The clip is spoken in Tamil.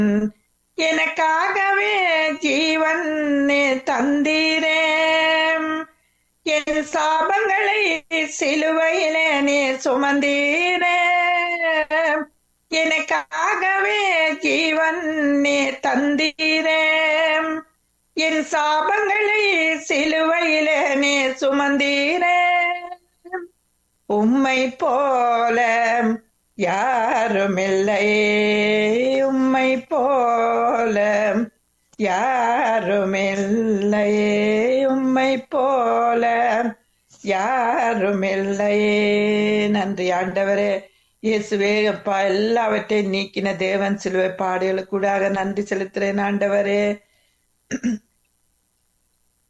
எனக்காகவே ஜீவன் தந்தீரே என் சாபங்களை சிலுவையிலே நீ சுமந்தீரே எனக்காகவே ஜீவன் நீ தந்தீரே என் சாபங்களை சிலுவையிலே நீ சுமந்தீரே உம்மை போல யாருமில்லை உம்மை போல யாருமில்லை உம்மை போல யாருமில்லை நன்றி ஆண்டவரே இயேசுவே அப்பா எல்லாவற்றையும் நீக்கின தேவன் சிலுவை பாடுகளுக்கு கூடாக நன்றி செலுத்துறேன் ஆண்டவரே